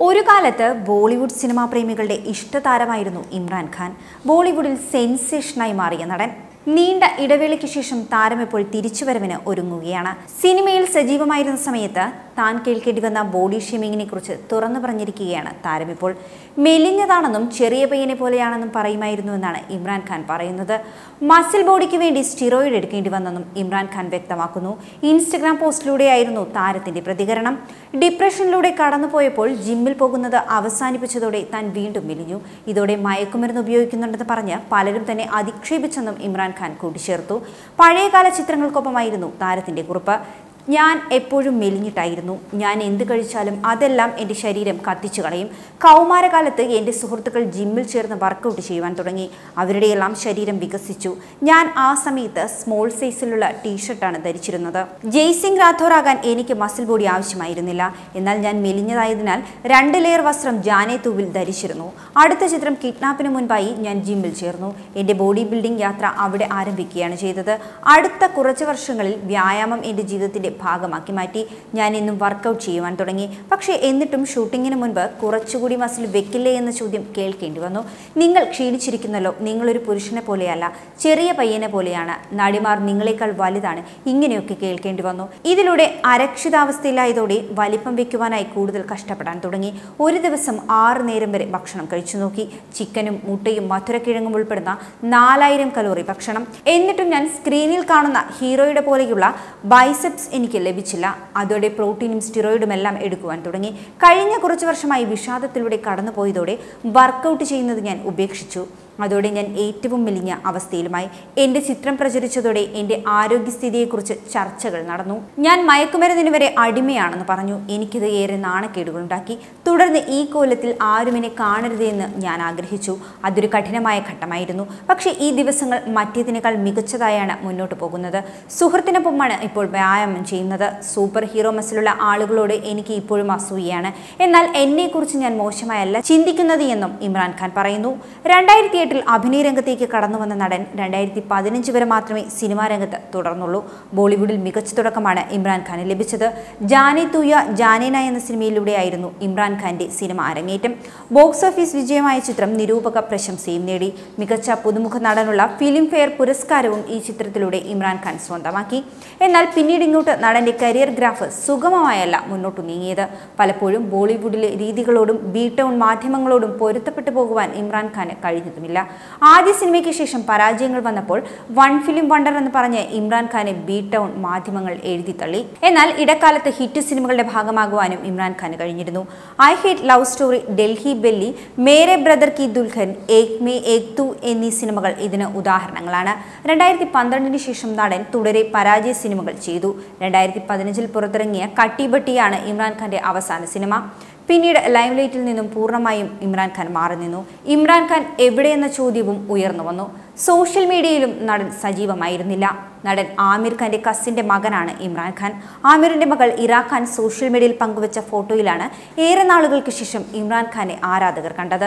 ഒരു കാലത്ത് ബോളിവുഡ് സിനിമാ പ്രേമികളുടെ ഇഷ്ടതാരമായിരുന്നു ഇമ്രാൻ ഖാൻ ബോളിവുഡിൽ സെൻസേഷനായി മാറിയ നടൻ നീണ്ട ഇടവേളയ്ക്ക് ശേഷം താരം ഇപ്പോൾ തിരിച്ചുവരവിന് ഒരുങ്ങുകയാണ് സിനിമയിൽ സജീവമായിരുന്ന സമയത്ത് താൻ കേൾക്കേണ്ടി വന്ന ബോഡി ഷേമിങ്ങിനെ കുറിച്ച് തുറന്നു പറഞ്ഞിരിക്കുകയാണ് താരം ഇപ്പോൾ മെലിഞ്ഞതാണെന്നും ചെറിയ പയ്യനെ പോലെയാണെന്നും പറയുമായിരുന്നുവെന്നാണ് ഇമ്രാൻ ഖാൻ പറയുന്നത് മസിൽ ബോഡിക്ക് വേണ്ടി സ്റ്റിറോയിഡ് എടുക്കേണ്ടി വന്നെന്നും ഇമ്രാൻ ഖാൻ വ്യക്തമാക്കുന്നു ഇൻസ്റ്റഗ്രാം പോസ്റ്റിലൂടെയായിരുന്നു താരത്തിന്റെ പ്രതികരണം ഡിപ്രഷനിലൂടെ കടന്നുപോയപ്പോൾ ജിമ്മിൽ പോകുന്നത് അവസാനിപ്പിച്ചതോടെ താൻ വീണ്ടും മെലിഞ്ഞു ഇതോടെ മയക്കുമരുന്ന് ഉപയോഗിക്കുന്നുണ്ടെന്ന് പറഞ്ഞ് പലരും തന്നെ അധിക്ഷേപിച്ചെന്നും ഇമ്രാൻ ഖാൻ കൂട്ടിച്ചേർത്തു പഴയകാല ചിത്രങ്ങൾക്കൊപ്പമായിരുന്നു താരത്തിന്റെ കുറിപ്പ് ഞാൻ എപ്പോഴും മെലിഞ്ഞിട്ടായിരുന്നു ഞാൻ എന്ത് കഴിച്ചാലും അതെല്ലാം എൻ്റെ ശരീരം കത്തിച്ചു കളയും കൗമാരകാലത്ത് എൻ്റെ സുഹൃത്തുക്കൾ ജിമ്മിൽ ചേർന്ന് വർക്കൗട്ട് ചെയ്യുവാൻ തുടങ്ങി അവരുടെയെല്ലാം ശരീരം വികസിച്ചു ഞാൻ ആ സമയത്ത് സ്മോൾ സൈസിലുള്ള ടീഷർട്ടാണ് ധരിച്ചിരുന്നത് ജയ്സിംഗ് റാഥോർ ആകാൻ എനിക്ക് മസിൽ ബോഡി ആവശ്യമായിരുന്നില്ല എന്നാൽ ഞാൻ മെലിഞ്ഞതായതിനാൽ രണ്ട് ലെയർ വസ്ത്രം ജാനെ തൂവിൽ ധരിച്ചിരുന്നു അടുത്ത ചിത്രം കിഡ്നാപ്പിന് മുൻപായി ഞാൻ ജിമ്മിൽ ചേർന്നു എൻ്റെ ബോഡി ബിൽഡിംഗ് യാത്ര അവിടെ ആരംഭിക്കുകയാണ് ചെയ്തത് അടുത്ത കുറച്ച് വർഷങ്ങളിൽ വ്യായാമം എൻ്റെ ജീവിതത്തിൻ്റെ ഭാഗമാക്കി മാറ്റി ഞാൻ ഇന്നും വർക്കൗട്ട് ചെയ്യുവാൻ തുടങ്ങി പക്ഷേ എന്നിട്ടും ഷൂട്ടിങ്ങിന് മുൻപ് കുറച്ചുകൂടി മസിൽ വെക്കില്ലേ എന്ന ചോദ്യം കേൾക്കേണ്ടി വന്നു നിങ്ങൾ ക്ഷീണിച്ചിരിക്കുന്നല്ലോ നിങ്ങളൊരു പുരുഷനെ പോലെയല്ല ചെറിയ പയ്യനെ പോലെയാണ് നടിമാർ നിങ്ങളെക്കാൾ വലുതാണ് ഇങ്ങനെയൊക്കെ കേൾക്കേണ്ടി വന്നു ഇതിലൂടെ അരക്ഷിതാവസ്ഥയിലായതോടെ വലിപ്പം വെക്കുവാനായി കൂടുതൽ കഷ്ടപ്പെടാൻ തുടങ്ങി ഒരു ദിവസം ആറ് നേരം വരെ ഭക്ഷണം കഴിച്ചു നോക്കി ചിക്കനും മുട്ടയും മധുരക്കിഴങ്ങും ഉൾപ്പെടുന്ന നാലായിരം കലോറി ഭക്ഷണം എന്നിട്ടും ഞാൻ സ്ക്രീനിൽ കാണുന്ന ഹീറോയുടെ പോലെയുള്ള ബൈസെപ്സ് എനിക്ക് ലഭിച്ചില്ല അതോടെ പ്രോട്ടീനും സ്റ്റിറോയിഡും എല്ലാം എടുക്കുവാൻ തുടങ്ങി കഴിഞ്ഞ കുറച്ച് വർഷമായി വിഷാദത്തിലൂടെ കടന്നുപോയതോടെ വർക്കൗട്ട് ചെയ്യുന്നത് ഞാൻ ഉപേക്ഷിച്ചു അതോടെ ഞാൻ ഏറ്റവും മെലിഞ്ഞ അവസ്ഥയിലുമായി എൻ്റെ ചിത്രം പ്രചരിച്ചതോടെ എൻ്റെ ആരോഗ്യസ്ഥിതിയെക്കുറിച്ച് ചർച്ചകൾ നടന്നു ഞാൻ മയക്കുമരുന്നിന് വരെ അടിമയാണെന്ന് പറഞ്ഞു എനിക്കിത് ഏറെ നാണക്കേടുകളുണ്ടാക്കി തുടർന്ന് ഈ കോലത്തിൽ ആരും എന്നെ കാണരുതെന്ന് ഞാൻ ആഗ്രഹിച്ചു അതൊരു കഠിനമായ ഘട്ടമായിരുന്നു പക്ഷേ ഈ ദിവസങ്ങൾ മറ്റേതിനേക്കാൾ മികച്ചതായാണ് മുന്നോട്ട് പോകുന്നത് സുഹൃത്തിനൊപ്പമാണ് ഇപ്പോൾ വ്യായാമം ചെയ്യുന്നത് സൂപ്പർ ഹീറോ മസിലുള്ള ആളുകളോട് എനിക്ക് ഇപ്പോഴും അസൂയാണ് എന്നാൽ എന്നെക്കുറിച്ച് ഞാൻ മോശമായല്ല ചിന്തിക്കുന്നത് എന്നും ഇമ്രാൻഖാൻ പറയുന്നു രണ്ടായിരത്തി എട്ടിൽ അഭിനയ രംഗത്തേക്ക് കടന്നു വന്ന നടൻ രണ്ടായിരത്തി പതിനഞ്ച് വരെ മാത്രമേ സിനിമാ രംഗത്ത് തുടർന്നുള്ളൂ ബോളിവുഡിൽ മികച്ച തുടക്കമാണ് ഇമ്രാൻഖാന് ലഭിച്ചത് ജാനെ തൂയ ജാനേന എന്ന സിനിമയിലൂടെയായിരുന്നു ഇമ്രാൻഖാന്റെ സിനിമ അരങ്ങേറ്റം ബോക്സ് ഓഫീസ് വിജയമായ ചിത്രം നിരൂപക പ്രശംസയും നേടി മികച്ച പുതുമുഖ നടനുള്ള ഫിലിം ഫെയർ പുരസ്കാരവും ഈ ചിത്രത്തിലൂടെ ഇമ്രാൻഖാൻ സ്വന്തമാക്കി എന്നാൽ പിന്നീട് ഇങ്ങോട്ട് നടന്റെ കരിയർ ഗ്രാഫ് സുഗമമായല്ല മുന്നോട്ടു നീങ്ങിയത് പലപ്പോഴും ബോളിവുഡിലെ രീതികളോടും ബി ടൗൺ മാധ്യമങ്ങളോടും പൊരുത്തപ്പെട്ടു പോകുവാൻ ഇമ്രാൻഖാന് കഴിഞ്ഞതുമില്ല ആദ്യ സിനിമയ്ക്ക് ശേഷം പരാജയങ്ങൾ വന്നപ്പോൾ വൺ ഫിലിം വണ്ടർ എന്ന് പറഞ്ഞ് ഇമ്രാൻഖാനെ ബി ടൗൺ മാധ്യമങ്ങൾ എഴുതി തള്ളി എന്നാൽ ഇടക്കാലത്ത് ഹിറ്റ് സിനിമകളുടെ ഭാഗമാകുവാനും ഇമ്രാൻഖാന് കഴിഞ്ഞിരുന്നു I hate love story Delhi belly Mere brother Ki Dulhan Ek Main Ek Tu എന്നീ സിനിമകൾ ഇതിന് ഉദാഹരണങ്ങളാണ് രണ്ടായിരത്തി പന്ത്രണ്ടിന് ശേഷം നടൻ തുടരെ പരാജയ സിനിമകൾ ചെയ്തു രണ്ടായിരത്തി പതിനഞ്ചിൽ പുറത്തിറങ്ങിയ കട്ടിബട്ടിയാണ് ഇമ്രാൻഖാന്റെ അവസാന സിനിമ പിന്നീട് ലൈംലൈറ്റിൽ നിന്നും പൂർണ്ണമായും ഇമ്രാൻഖാൻ മാറി നിന്നു ഇമ്രാൻഖാൻ എവിടെയെന്ന ചോദ്യവും ഉയർന്നു വന്നു സോഷ്യൽ മീഡിയയിലും നടൻ സജീവമായിരുന്നില്ല നടൻ ആമിർ ഖാന്റെ കസിന്റെ മകനാണ് ഇമ്രാൻഖാൻ ആമിറിന്റെ മകൾ ഇറാ ഖാൻ സോഷ്യൽ മീഡിയയിൽ പങ്കുവച്ച ഫോട്ടോയിലാണ് ഏറെ നാളുകൾക്ക് ശേഷം ഇമ്രാൻഖാനെ ആരാധകർ കണ്ടത്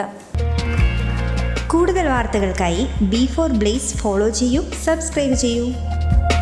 കൂടുതൽ വാർത്തകൾക്കായി ബി ഫോർ ബ്ലേസ് ഫോളോ ചെയ്യൂ സബ്സ്ക്രൈബ് ചെയ്യൂ